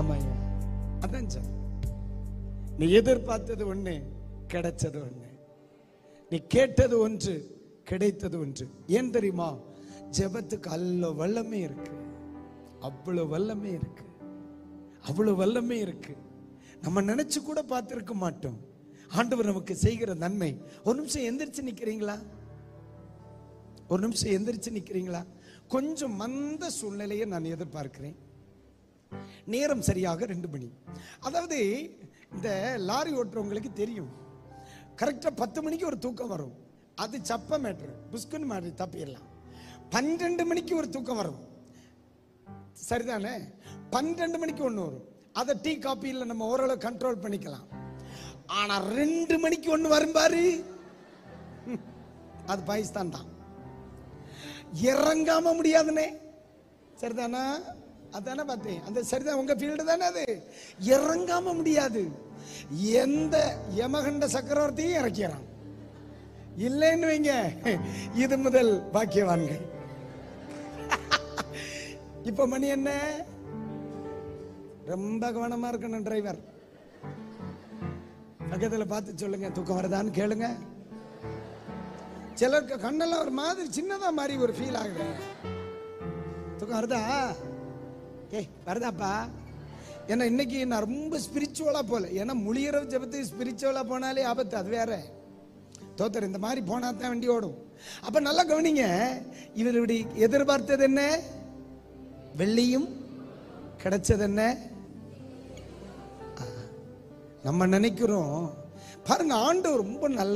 ஆமாய்யா அதான் சார் நீ எதிர்பார்த்தது ஒண்ணு கிடைச்சது ஒண்ணு நீ கேட்டது ஒன்று கிடைத்தது ஒன்று ஏன் தெரியுமா ஜெபத்துக்கு அல்ல வல்லமே இருக்கு அவ்வளவு வல்லமே இருக்கு அவ்வளவு வல்லமே இருக்கு நம்ம நினைச்சு கூட பார்த்திருக்க மாட்டோம் ஆண்டவர் நமக்கு செய்கிற நன்மை ஒரு நிமிஷம் எந்திரிச்சு நிக்கிறீங்களா ஒரு நிமிஷம் எந்திரிச்சு நிக்கிறீங்களா கொஞ்சம் மந்த சூழ்நிலையை நான் எதிர்பார்க்கிறேன் நேரம் சரியாக ரெண்டு மணி அதாவது இந்த லாரி ஓட்டுறவங்களுக்கு தெரியும் கரெக்டா பத்து மணிக்கு ஒரு தூக்கம் வரும் அது சப்ப மேட்ரு புஸ்குன்னு மாதிரி தப்பிடலாம் பன்னெண்டு மணிக்கு ஒரு தூக்கம் வரும் சரிதானே பன்னெண்டு மணிக்கு ஒன்று வரும் அதை டீ காப்பியில் நம்ம ஓரளவு கண்ட்ரோல் பண்ணிக்கலாம் ஆனா ரெண்டு மணிக்கு ஒன்று வரும் பாரு ம், அது பாகிஸ்தான் தான் இறங்காம முடியாதுனே சரிதானா அதானே பார்த்தேன் அந்த சரிதான் உங்க ஃபீல்டு தானே அது இறங்காம முடியாது எந்த யமகண்ட சக்கரவர்த்தியும் இறக்கிறான் இல்லைன்னு வைங்க இது முதல் பாக்கியவான்கள் இப்ப மணி என்ன ரொம்ப கவனமா இருக்கணும் டிரைவர் பக்கத்துல பார்த்து சொல்லுங்க தூக்கம் வருதான்னு கேளுங்க சிலருக்கு கண்ணெல்லாம் ஒரு மாதிரி சின்னதா மாதிரி ஒரு ஃபீல் ஆகுது தூக்கம் வருதா ஏய் வருதாப்பா ஏன்னா இன்னைக்கு நான் ரொம்ப ஸ்பிரிச்சுவலா போல ஏன்னா முழியரவு ஜபத்துக்கு ஸ்பிரிச்சுவலா போனாலே ஆபத்து அது வேற தோத்தர் இந்த மாதிரி போனா தான் வண்டி ஓடும் அப்ப நல்லா கவனிங்க இவர் இப்படி எதிர்பார்த்தது என்ன வெள்ளியும் கிடைச்சது என்ன ஆ, நம்ம நினைக்கிறோம் பாருங்க ஆண்டவர் ரொம்ப நல்ல